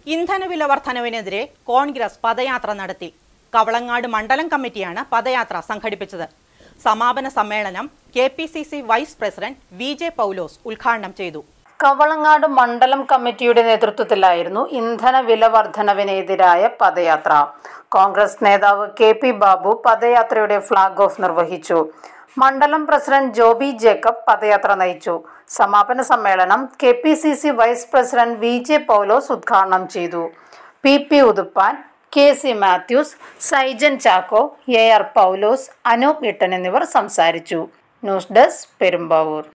ഇന്ധനവില വർധനവിനെതിരെ കോൺഗ്രസ് പദയാത്ര നടത്തി കവളങ്ങാട് മണ്ഡലം കമ്മിറ്റിയാണ് പദയാത്ര സംഘടിപ്പിച്ചത് സമാപന സമ്മേളനം K P C C vice president V J Paulose ഉദ്ഘാടനം ചെയ്തു കവളങ്ങാട് മണ്ഡലം കമ്മിറ്റിയുടെ നേതൃത്വത്തിലായിരുന്നു ഇന്ധന വില വർധനവിനെതിരായ പദയാത്ര കോൺഗ്രസ് നേതാവ് കെ പി ബാബു പദയാത്രയുടെ ഫ്ളാഗ് ഓഫ് നിർവഹിച്ചു മണ്ഡലം പ്രസിഡന്റ് ജോബി ജേക്കബ് പദയാത്ര നയിച്ചു സമാപന സമ്മേളനം K P C C vice president V J Paulose ഉദ്ഘാടനം ചെയ്തു P P Uthuppan K C Mathews Saijan Chacko A R Paulose Anoop Ittan എന്നിവർ സംസാരിച്ചു ന്യൂസ് ഡെസ്ക് പെരുമ്പാവൂർ